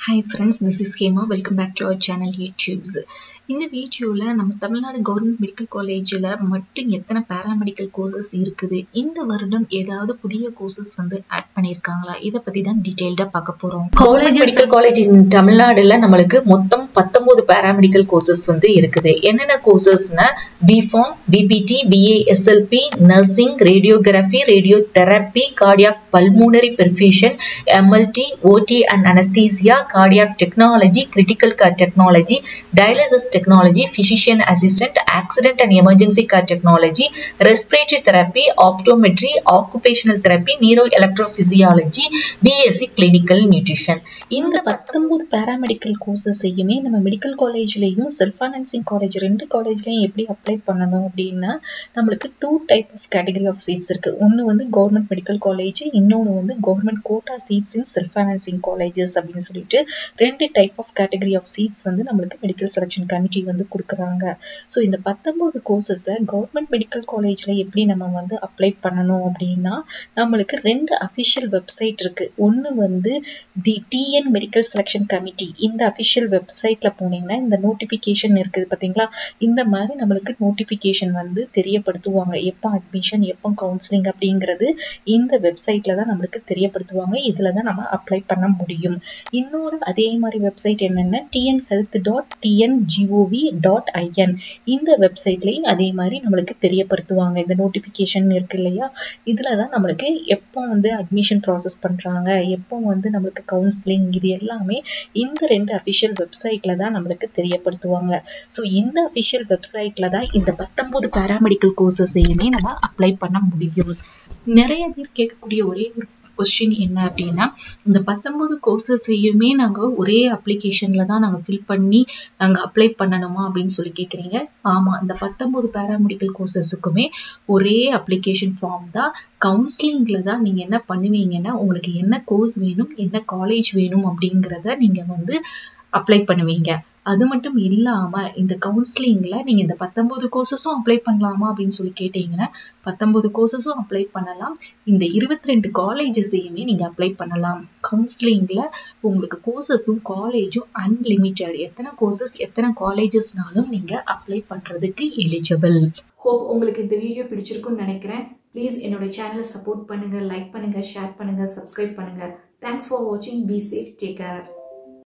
hi friends this is Hema welcome back to our channel YouTubes இந்த வீடியோவில் நம்ம Tamil Nadu government medical காலேஜில் மட்டும் எத்தனை பேராமெடிக்கல் கோர்சஸ் இருக்குது இந்த வருடம் ஏதாவது புதிய கோர்சஸ் வந்து ஆட் பண்ணியிருக்காங்களா இதை பற்றி தான் டீட்டெயில்டாக பார்க்க போகிறோம் காலேஜ் மெடிக்கல் காலேஜ் இன் தமிழ்நாடுல நம்மளுக்கு மொத்தம் பத்தொன்பது பேராமெடிக்கல் கோர்சஸ் வந்து இருக்குது என்னென்ன கோர்சஸ்னா B Pharm BPT BASLP nursing radiography radio therapy cardiac pulmonary perfusion MLT OT and anaesthesia cardiac technology critical care technology dialysis technology physician assistant accident and emergency care technology respiratory therapy optometry occupational therapy neuro electrophysiology BSc clinical nutrition இந்த பத்தொன்பது paramedical கோர்சஸையுமே நம்ம medical காலேஜ்லேயும் self financing college ரெண்டு காலேஜ்லையும் எப்படி apply பண்ணணும் அப்படின்னா நம்மளுக்கு two type of category of seats இருக்கு ஒன்று வந்து கவர்மெண்ட் மெடிக்கல் காலேஜ் இன்னொன்று வந்து government quota seats in self financing colleges அப்படின்னு சொல்லிட்டு ரெண்டு type of category of seats வந்து நம்மளுக்கு மெடிக்கல் செலெக்ஷன் கமிட்டி வந்து கொடுக்குறாங்க ஸோ இந்த பத்தொன்பது கோர்சஸை கவர்மெண்ட் மெடிக்கல் காலேஜில் எப்படி நம்ம வந்து அப்ளை பண்ணணும் அப்படின்னா நம்மளுக்கு ரெண்டு அஃபிஷியல் வெப்சைட் இருக்கு ஒன்று வந்து the TN medical selection committee இந்த அஃபிஷியல் வெப்சைட்ல போனீங்கன்னா இந்த நோட்டிஃபிகேஷன் இருக்குது பார்த்தீங்களா இந்த மாதிரி நம்மளுக்கு நோட்டிஃபிகேஷன் வந்து தெரியப்படுத்துவாங்க எப்போ அட்மிஷன் எப்போ கவுன்சிலிங் அப்படிங்கிறது இந்த வெப்சைட்ல தான் நம்மளுக்கு தெரியப்படுத்துவாங்க இதில் தான் நம்ம அப்ளை பண்ண முடியும் இன்னொரு அதே மாதிரி வெப்சைட் என்னென்னா TN health dot TN GOV dot IN இந்த வெப்சைட்லேயும் அதே மாதிரி நம்மளுக்கு தெரியப்படுத்துவாங்க இந்த நோட்டிஃபிகேஷன் இருக்கு இல்லையா இதில் தான் நம்மளுக்கு எப்போ வந்து அட்மிஷன் ப்ராசஸ் பண்ணுறாங்க எப்போ வந்து நம்மளுக்கு கவுன்சிலிங் இது எல்லாமே இந்த ரெண்டு அஃபிஷியல் வெப்சைட்ல தான் நம்மளுக்கு தெரியப்படுத்துவாங்க ஸோ இந்த அஃபிஷியல் வெப்சைட்ல தான் இந்த பத்தொன்பது பேராமெடிக்கல் கோர்சஸையுமே நம்ம அப்ளை பண்ண முடியும் நிறைய பேர் கேட்கக்கூடிய ஒரே ஒரு கொஸ்டின் என்ன அப்படின்னா இந்த பத்தொன்பது கோர்சஸையுமே நாங்கள் ஒரே அப்ளிகேஷனில் தான் நாங்கள் ஃபில் பண்ணி நாங்கள் அப்ளை பண்ணணுமா அப்படின்னு சொல்லி கேட்குறீங்க ஆமாம் இந்த பத்தொன்பது பேராமெடிக்கல் கோர்சஸுக்குமே ஒரே அப்ளிகேஷன் ஃபார்ம் தான் கவுன்சிலிங்கில் தான் நீங்கள் என்ன பண்ணுவீங்கன்னா உங்களுக்கு என்ன கோர்ஸ் வேணும் என்ன காலேஜ் வேணும் அப்படிங்கிறத நீங்கள் வந்து அப்ளை பண்ணுவீங்க அது மட்டும் இல்லாம இந்த கவுன்சிலிங்ல நீங்க இந்த பத்தொன்பது கோர்சஸும் அப்ளை பண்ணலாமா அப்படின்னு சொல்லி கேட்டீங்கன்னா பத்தொன்பது கோர்சஸும் அப்ளை பண்ணலாம் இந்த இருபத்தி ரெண்டு காலேஜஸையுமே நீங்க அப்ளை பண்ணலாம் கவுன்சிலிங்ல உங்களுக்கு கோர்சஸும் காலேஜும் அன்லிமிட்டெட் எத்தனை கோர்சஸ் எத்தனை காலேஜஸ்னாலும் நீங்க அப்ளை பண்றதுக்கு எலிஜிபிள் ஹோப் உங்களுக்கு இந்த வீடியோ பிடிச்சிருக்கும்னு நினைக்கிறேன் ப்ளீஸ் என்னோட சேனலை சப்போர்ட் பண்ணுங்க லைக் பண்ணுங்க ஷேர் பண்ணுங்க சப்ஸ்கிரைப் பண்ணுங்க தேங்க்ஸ் ஃபார் வாட்சிங் பி சேஃப் டேக் கேர்